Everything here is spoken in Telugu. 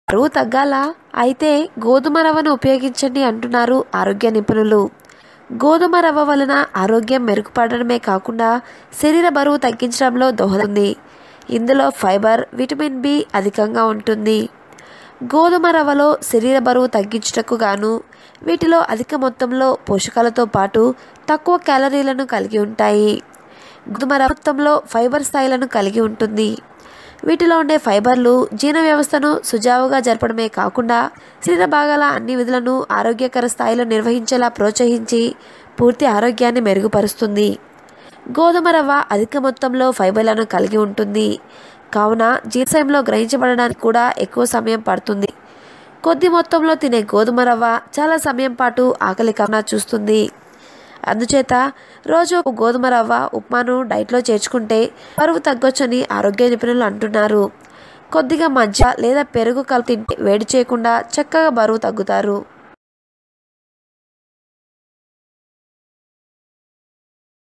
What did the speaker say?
బరువు తగ్గాలా అయితే గోధుమ రవ్వను ఉపయోగించండి అంటున్నారు ఆరోగ్య నిపుణులు గోధుమ రవ్వ వలన ఆరోగ్యం మెరుగుపడడమే కాకుండా శరీర బరువు తగ్గించడంలో దోహదంది ఇందులో ఫైబర్ విటమిన్ బి అధికంగా ఉంటుంది గోధుమ రవ్వలో శరీర బరువు తగ్గించుటకు గాను వీటిలో అధిక మొత్తంలో పోషకాలతో పాటు తక్కువ క్యాలరీలను కలిగి ఉంటాయి గోధుమ రవ్వ మొత్తంలో ఫైబర్ స్థాయిలను కలిగి ఉంటుంది వీటిలో ఉండే ఫైబర్లు జీర్ణ వ్యవస్థను సుజావుగా జరపడమే కాకుండా శరీర భాగాల అన్ని విధులను ఆరోగ్యకర స్థాయిలో నిర్వహించేలా ప్రోత్సహించి పూర్తి ఆరోగ్యాన్ని మెరుగుపరుస్తుంది గోధుమ రవ్వ అధిక మొత్తంలో ఫైబర్లను కలిగి ఉంటుంది కావున జీర్ణశయంలో గ్రహించబడడానికి కూడా ఎక్కువ సమయం పడుతుంది కొద్ది మొత్తంలో తినే గోధుమ రవ్వ చాలా సమయం పాటు ఆకలి కన్నా చూస్తుంది అందుచేత రోజు ఒక గోధుమ రవ్వ ఉప్మాను డైట్లో చేర్చుకుంటే బరువు తగ్గొచ్చని ఆరోగ్య నిపుణులు అంటున్నారు కొద్దిగా మజ్జ లేదా పెరుగు కలిపి తింటే వేడి చేయకుండా చక్కగా బరువు తగ్గుతారు